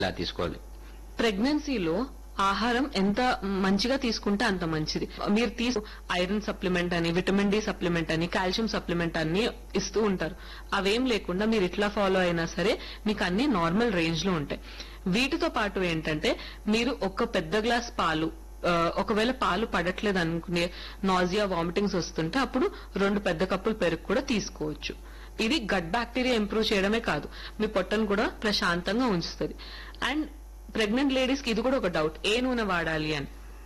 ఇలా తీసుకోవాలి ప్రెగ్నెన్సీలో ఆహారం ఎంత మంచిగా తీసుకుంటే అంత మంచిది మీరు తీసు ఐరన్ సప్లిమెంట్ అని విటమిన్ డి సప్లిమెంట్ అని కాల్షియం సప్లిమెంట్ అని ఇస్తూ ఉంటారు అవేం లేకుండా మీరు ఇట్లా ఫాలో అయినా సరే మీకు అన్ని నార్మల్ రేంజ్ లో ఉంటాయి వీటితో పాటు ఏంటంటే మీరు ఒక పెద్ద గ్లాస్ పాలు ఆ, ఒకవేళ పాలు పడట్లేదు అనుకునే నాజియా వామిటింగ్స్ వస్తుంటే అప్పుడు రెండు పెద్ద కప్పులు పెరుగు కూడా తీసుకోవచ్చు ఇది గట్ బ్యాక్టీరియా ఇంప్రూవ్ చేయడమే కాదు మీ పొట్టను కూడా ప్రశాంతంగా ఉంచుతుంది అండ్ ప్రెగ్నెంట్ లేడీస్ కి ఇది కూడా ఒక డౌట్ ఏ నూనె వాడాలి అని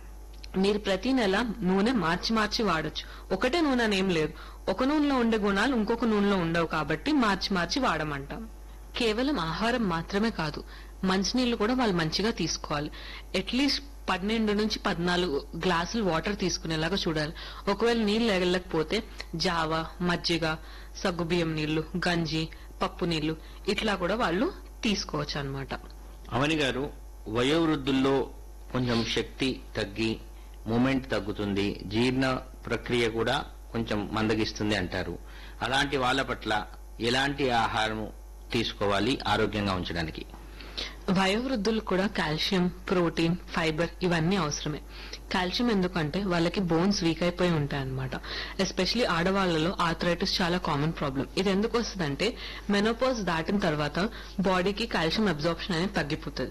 మీరు ప్రతి నెల నూనె మార్చి మార్చి వాడొచ్చు ఒకటే నూనె అని ఏం లేదు ఒక నూనెలో ఉండే గుణాలు ఇంకొక నూనెలో ఉండవు కాబట్టి మార్చి మార్చి వాడమంటాం కేవలం ఆహారం మాత్రమే కాదు మంచినీళ్లు కూడా వాళ్ళు మంచిగా తీసుకోవాలి అట్లీస్ట్ పన్నెండు నుంచి పద్నాలుగు గ్లాసులు వాటర్ తీసుకునేలాగా చూడాలి ఒకవేళ నీళ్ళు వెళ్ళకపోతే జావా మజ్జిగ సగ్గుబియ్యం నీళ్లు గంజి పప్పు నీళ్లు ఇట్లా కూడా వాళ్ళు తీసుకోవచ్చు అన్నమాట అవని గారు వయోవృద్ధుల్లో కొంచెం శక్తి తగ్గి మూమెంట్ తగ్గుతుంది జీర్ణ ప్రక్రియ కూడా కొంచెం మందగిస్తుంది అంటారు అలాంటి వాళ్ళ పట్ల ఎలాంటి ఆహారం తీసుకోవాలి ఆరోగ్యంగా ఉంచడానికి వయోవృద్ధులు కూడా కాల్షియం ప్రోటీన్ ఫైబర్ ఇవన్నీ అవసరమే కాల్షియం ఎందుకంటే వాళ్ళకి బోన్స్ వీక్ అయిపోయి ఉంటాయి అనమాట ఎస్పెషలీ ఆడవాళ్లలో ఆర్థరైటిస్ చాలా కామన్ ప్రాబ్లం ఇది ఎందుకు వస్తుందంటే మెనోపాజ్ దాటిన తర్వాత బాడీకి కాల్షియం అబ్జార్ప్షన్ అనేది తగ్గిపోతుంది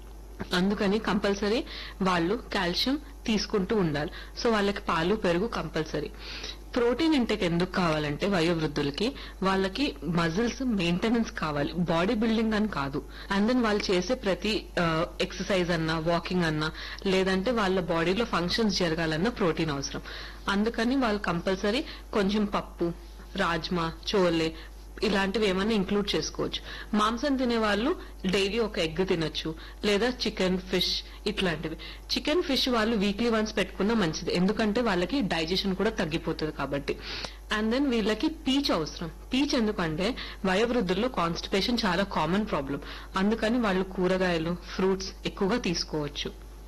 అందుకని కంపల్సరీ వాళ్ళు కాల్షియం తీసుకుంటూ ఉండాలి సో వాళ్ళకి పాలు పెరుగు కంపల్సరీ ప్రోటీన్ ఇంటెక్ ఎందుకు కావాలంటే వయోవృద్ధులకి వాళ్ళకి మజిల్స్ మెయింటెనెన్స్ కావాలి బాడీ బిల్డింగ్ అని కాదు అండ్ దెన్ వాళ్ళు చేసే ప్రతి ఎక్సర్సైజ్ అన్నా వాకింగ్ అన్నా లేదంటే వాళ్ళ బాడీలో ఫంక్షన్స్ జరగాలన్నా ప్రోటీన్ అవసరం అందుకని వాళ్ళు కంపల్సరీ కొంచెం పప్పు రాజ్మా చోలే ఇలాంటివి ఏమైనా ఇంక్లూడ్ చేసుకోవచ్చు మాంసం తినే వాళ్ళు డైలీ ఒక ఎగ్ తినొచ్చు లేదా చికెన్ ఫిష్ ఇట్లాంటివి చికెన్ ఫిష్ వాళ్ళు వీక్లీ వన్స్ పెట్టుకున్నా మంచిది ఎందుకంటే వాళ్ళకి డైజెషన్ కూడా తగ్గిపోతుంది కాబట్టి అండ్ దెన్ వీళ్ళకి పీచ్ అవసరం పీచ్ ఎందుకంటే వయోవృద్ధుల్లో కాన్స్టిపేషన్ చాలా కామన్ ప్రాబ్లం అందుకని వాళ్ళు కూరగాయలు ఫ్రూట్స్ ఎక్కువగా తీసుకోవచ్చు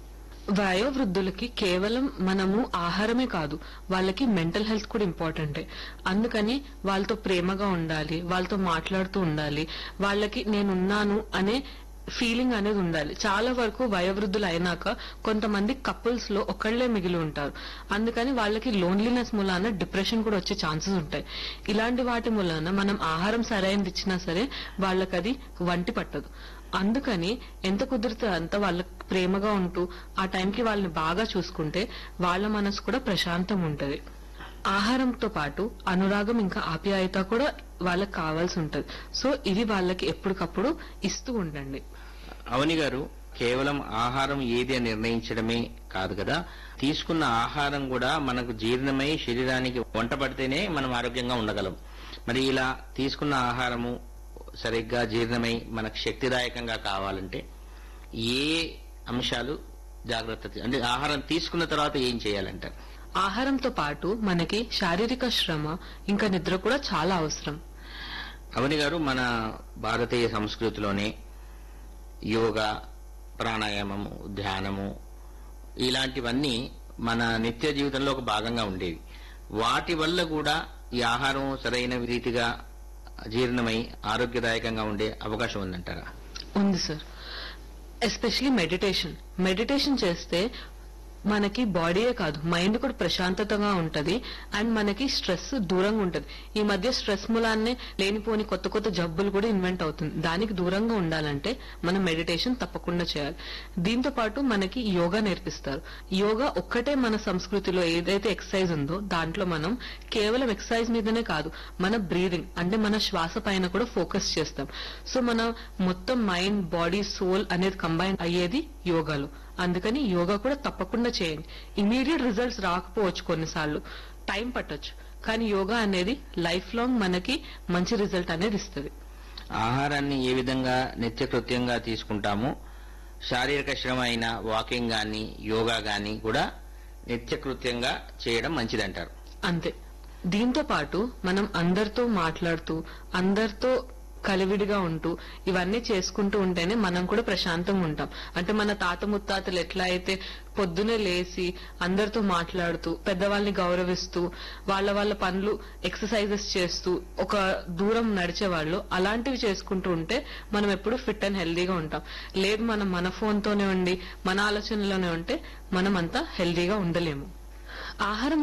వయోవృద్ధులకి కేవలం మనము ఆహారమే కాదు వాళ్ళకి మెంటల్ హెల్త్ కూడా ఇంపార్టెంటే అందుకని వాళ్ళతో ప్రేమగా ఉండాలి వాళ్ళతో మాట్లాడుతూ ఉండాలి వాళ్ళకి నేనున్నాను అనే ఫీలింగ్ అనేది ఉండాలి చాలా వరకు వయోవృద్ధులు అయినాక కొంతమంది కపుల్స్ లో ఒకళ్లే మిగిలి ఉంటారు అందుకని వాళ్ళకి లోన్లీనెస్ మూలాన డిప్రెషన్ కూడా వచ్చే ఛాన్సెస్ ఉంటాయి ఇలాంటి వాటి మూలాన మనం ఆహారం సరైనది ఇచ్చినా సరే వాళ్ళకి అది వంటి పట్టదు అందుకని ఎంత కుదిరితే అంత వాళ్ళకి ప్రేమగా ఉంటూ ఆ టైంకి వాళ్ళని బాగా చూసుకుంటే వాళ్ళ మనసు కూడా ప్రశాంతం ఉంటది ఆహారంతో పాటు అనురాగం ఇంకా ఆప్యాయత కూడా వాళ్ళకి కావాల్సి ఉంటది సో ఇవి వాళ్ళకి ఎప్పటికప్పుడు ఇస్తూ ఉండండి అవని గారు కేవలం ఆహారం ఏది అని నిర్ణయించడమే కాదు కదా తీసుకున్న ఆహారం కూడా మనకు జీర్ణమై శరీరానికి వంట పడితేనే మనం ఆరోగ్యంగా ఉండగలం మరి ఇలా తీసుకున్న ఆహారము సరిగ్గా జీర్ణమై మనకు శక్తిదాయకంగా కావాలంటే ఏ అంశాలు జాగ్రత్త తీ- అంటే ఆహారం తీసుకున్న తర్వాత ఏం చేయాలంటారు ఆహారంతో పాటు మనకి శారీరక శ్రమ ఇంకా నిద్ర కూడా చాలా అవసరం అవని గారు మన భారతీయ సంస్కృతిలోనే యోగా ప్రాణాయామము ధ్యానము ఇలాంటివన్నీ మన నిత్య జీవితంలో ఒక భాగంగా ఉండేవి వాటి వల్ల కూడా ఈ ఆహారం సరైన రీతిగా జీర్ణమై ఆరోగ్యదాయకంగా ఉండే అవకాశం ఉందంటారా ఉంది సార్ ఎస్పెషలీ మెడిటేషన్ మెడిటేషన్ చేస్తే మనకి బాడీయే కాదు మైండ్ కూడా ప్రశాంతతగా ఉంటది అండ్ మనకి స్ట్రెస్ దూరంగా ఉంటది ఈ మధ్య స్ట్రెస్ మూలాన్నే లేనిపోని కొత్త కొత్త జబ్బులు కూడా ఇన్వెంట్ అవుతుంది దానికి దూరంగా ఉండాలంటే మనం మెడిటేషన్ తప్పకుండా చేయాలి దీంతో పాటు మనకి యోగా నేర్పిస్తారు యోగా ఒక్కటే మన సంస్కృతిలో ఏదైతే ఎక్సర్సైజ్ ఉందో దాంట్లో మనం కేవలం ఎక్సర్సైజ్ మీదనే కాదు మన బ్రీదింగ్ అంటే మన శ్వాస పైన కూడా ఫోకస్ చేస్తాం సో మన మొత్తం మైండ్ బాడీ సోల్ అనేది కంబైన్ అయ్యేది యోగాలో అందుకని యోగా కూడా తప్పకుండా చేయండి ఇమీడియట్ రిజల్ట్స్ రాకపోవచ్చు కొన్నిసార్లు టైం పట్టొచ్చు కానీ యోగా అనేది లైఫ్ లాంగ్ మనకి మంచి రిజల్ట్ అనేది ఇస్తుంది ఆహారాన్ని ఏ విధంగా నిత్యకృత్యంగా తీసుకుంటామో శారీరక శ్రమ అయిన వాకింగ్ గాని యోగా గాని కూడా నిత్యకృత్యంగా చేయడం మంచిదంటారు అంతే దీంతో పాటు మనం అందరితో మాట్లాడుతూ అందరితో కలివిడిగా ఉంటూ ఇవన్నీ చేసుకుంటూ ఉంటేనే మనం కూడా ప్రశాంతంగా ఉంటాం అంటే మన తాత ముత్తాతలు ఎట్లా అయితే పొద్దునే లేచి అందరితో మాట్లాడుతూ పెద్దవాళ్ళని గౌరవిస్తూ వాళ్ళ వాళ్ళ పనులు ఎక్సర్సైజెస్ చేస్తూ ఒక దూరం నడిచేవాళ్ళు అలాంటివి చేసుకుంటూ ఉంటే మనం ఎప్పుడు ఫిట్ అండ్ హెల్దీగా ఉంటాం లేదు మనం మన ఫోన్ తోనే ఉండి మన ఆలోచనలోనే ఉంటే మనం అంతా హెల్దీగా ఉండలేము ఆహారం